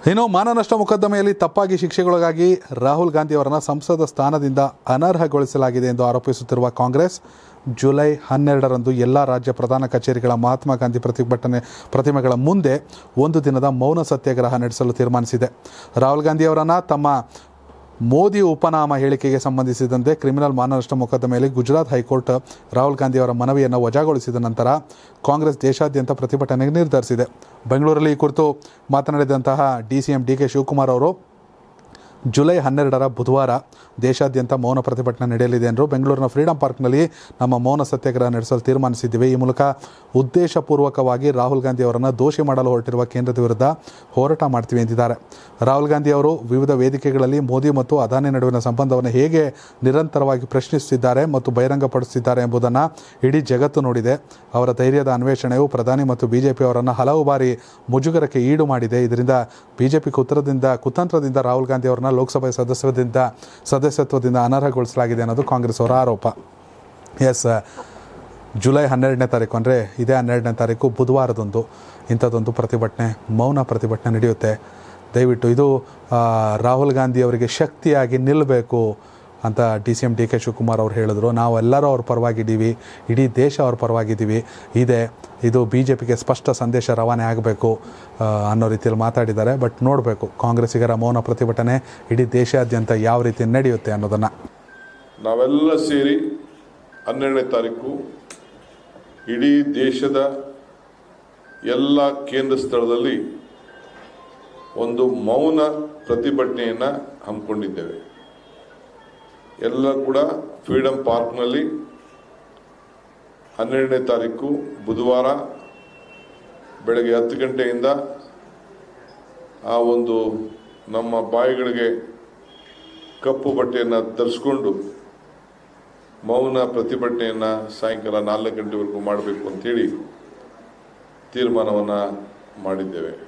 ಇನ್ನು ಮಾನನಷ್ಟ ಮೊಕದ್ದಮೆಯಲ್ಲಿ ತಪ್ಪಾಗಿ ಶಿಕ್ಷೆಗೊಳಗಾಗಿ ರಾಹುಲ್ ಗಾಂಧಿ ಅವರನ್ನು ಸಂಸದ ಸ್ಥಾನದಿಂದ ಅನರ್ಹಗೊಳಿಸಲಾಗಿದೆ ಎಂದು ಆರೋಪಿಸುತ್ತಿರುವ ಕಾಂಗ್ರೆಸ್ ಜುಲೈ ಹನ್ನೆರಡರಂದು ಎಲ್ಲ ರಾಜ್ಯ ಪ್ರಧಾನ ಕಚೇರಿಗಳ ಮಹಾತ್ಮ ಗಾಂಧಿ ಪ್ರತಿಭಟನೆ ಪ್ರತಿಮೆಗಳ ಮುಂದೆ ಒಂದು ದಿನದ ಮೌನ ಸತ್ಯಾಗ್ರಹ ನಡೆಸಲು ತೀರ್ಮಾನಿಸಿದೆ ರಾಹುಲ್ ಗಾಂಧಿ ಅವರನ್ನು ತಮ್ಮ ಮೋದಿ ಉಪನಾಮ ಹೇಳಿಕೆಗೆ ಸಂಬಂಧಿಸಿದಂತೆ ಕ್ರಿಮಿನಲ್ ಮಾನನಷ್ಟ ಮೊಕದ್ದಮೆಯಲ್ಲಿ ಗುಜರಾತ್ ಹೈಕೋರ್ಟ್ ರಾಹುಲ್ ಗಾಂಧಿ ಅವರ ಮನವಿಯನ್ನು ವಜಾಗೊಳಿಸಿದ ನಂತರ ಕಾಂಗ್ರೆಸ್ ದೇಶಾದ್ಯಂತ ಪ್ರತಿಭಟನೆಗೆ ನಿರ್ಧರಿಸಿದೆ ಬೆಂಗಳೂರಲ್ಲಿ ಈ ಕುರಿತು ಮಾತನಾಡಿದಂತಹ D C M D K Shivakumar ಅವರು ಜುಲೈ ಹನ್ನೆರಡರ ಬುಧವಾರ ದೇಶಾದ್ಯಂತ ಮೌನ ಪ್ರತಿಭಟನೆ ನಡೆಯಲಿದೆ ಎಂದರು ಬೆಂಗಳೂರಿನ ಫ್ರೀಡಂ ಪಾರ್ಕ್ನಲ್ಲಿ ನಮ್ಮ ಮೌನ ಸತ್ಯಾಗ್ರಹ ನಡೆಸಲು ತೀರ್ಮಾನಿಸಿದ್ದೇವೆ ಈ ಮೂಲಕ ಉದ್ದೇಶಪೂರ್ವಕವಾಗಿ ರಾಹುಲ್ ಗಾಂಧಿ ಅವರನ್ನು ದೋಷಿ ಮಾಡಲು ಹೊರಟಿರುವ ಕೇಂದ್ರದ ವಿರುದ್ಧ ಹೋರಾಟ ಮಾಡ್ತೀವಿ ಎಂದಿದ್ದಾರೆ ರಾಹುಲ್ ಗಾಂಧಿ ಅವರು ವಿವಿಧ ವೇದಿಕೆಗಳಲ್ಲಿ ಮೋದಿ ಮತ್ತು ಅದಾನಿ ನಡುವಿನ ಸಂಬಂಧವನ್ನು ಹೇಗೆ ನಿರಂತರವಾಗಿ ಪ್ರಶ್ನಿಸುತ್ತಿದ್ದಾರೆ ಮತ್ತು ಬಹಿರಂಗಪಡಿಸುತ್ತಿದ್ದಾರೆ ಎಂಬುದನ್ನು ಇಡೀ ಜಗತ್ತು ನೋಡಿದೆ ಅವರ ಧೈರ್ಯದ ಅನ್ವೇಷಣೆಯು ಪ್ರಧಾನಿ ಮತ್ತು ಬಿಜೆಪಿ ಅವರನ್ನು ಹಲವು ಬಾರಿ ಮುಜುಗರಕ್ಕೆ ಈಡು ಮಾಡಿದೆ ಇದರಿಂದ ಬಿಜೆಪಿ ಕುತಂತ್ರದಿಂದ ಕುತಂತ್ರದಿಂದ ರಾಹುಲ್ ಗಾಂಧಿ ಅವರನ್ನ ಲೋಕಸಭೆ ಸದಸ್ಯದಿಂದ ಸದಸ್ಯತ್ವದಿಂದ ಅನರ್ಹಗೊಳಿಸಲಾಗಿದೆ ಅನ್ನೋದು ಕಾಂಗ್ರೆಸ್ ಅವರ ಆರೋಪ ಎಸ್ ಜುಲೈ ಹನ್ನೆರಡನೇ ತಾರೀಕು ಅಂದರೆ ಇದೇ ಹನ್ನೆರಡನೇ ತಾರೀಕು ಬುಧವಾರದಂದು ಇಂಥದ್ದೊಂದು ಪ್ರತಿಭಟನೆ ಮೌನ ಪ್ರತಿಭಟನೆ ನಡೆಯುತ್ತೆ ದಯವಿಟ್ಟು ಇದು ಆ, ರಾಹುಲ್ ಗಾಂಧಿ ಅವರಿಗೆ ಶಕ್ತಿಯಾಗಿ ನಿಲ್ಲಬೇಕು ಅಂತ D C M D K Shivakumar ಅವರು ಹೇಳಿದ್ರು ನಾವೆಲ್ಲರೂ ಅವ್ರ ಪರವಾಗಿದ್ದೀವಿ ಇಡೀ ದೇಶ ಅವ್ರ ಪರವಾಗಿದ್ದೀವಿ ಇದೆ ಇದು ಬಿ ಜೆ ಪಿಗೆ ಸ್ಪಷ್ಟ ಸಂದೇಶ ರವಾನೆ ಆಗಬೇಕು ಅನ್ನೋ ರೀತಿಯಲ್ಲಿ ಮಾತಾಡಿದ್ದಾರೆ ಬಟ್ ನೋಡಬೇಕು ಕಾಂಗ್ರೆಸ್ಸಿಗರ ಮೌನ ಪ್ರತಿಭಟನೆ ಇಡೀ ದೇಶಾದ್ಯಂತ ಯಾವ ರೀತಿ ನಡೆಯುತ್ತೆ ಅನ್ನೋದನ್ನು ನಾವೆಲ್ಲ ಸೇರಿ ಹನ್ನೆರಡನೇ ತಾರೀಕು ಇಡೀ ದೇಶದ ಎಲ್ಲ ಕೇಂದ್ರ ಸ್ಥಳದಲ್ಲಿ ಒಂದು ಮೌನ ಪ್ರತಿಭಟನೆಯನ್ನು ಹಮ್ಮಿಕೊಂಡಿದ್ದೇವೆ ಎಲ್ಲ ಕೂಡ ಫ್ರೀಡಂ ಪಾರ್ಕ್ನಲ್ಲಿ ಹನ್ನೆರಡನೇ ತಾರೀಕು ಬುಧವಾರ ಬೆಳಗ್ಗೆ ಹತ್ತು ಗಂಟೆಯಿಂದ ಆ ಒಂದು ನಮ್ಮ ಬಾಯಿಗಳಿಗೆ ಕಪ್ಪು ಬಟ್ಟೆಯನ್ನು ಧರಿಸ್ಕೊಂಡು ಮೌನ ಪ್ರತಿಭಟನೆಯನ್ನು ಸಾಯಂಕಾಲ ನಾಲ್ಕು ಗಂಟೆವರೆಗೂ ಮಾಡಬೇಕು ಅಂತೇಳಿ ತೀರ್ಮಾನವನ್ನು ಮಾಡಿದ್ದೇವೆ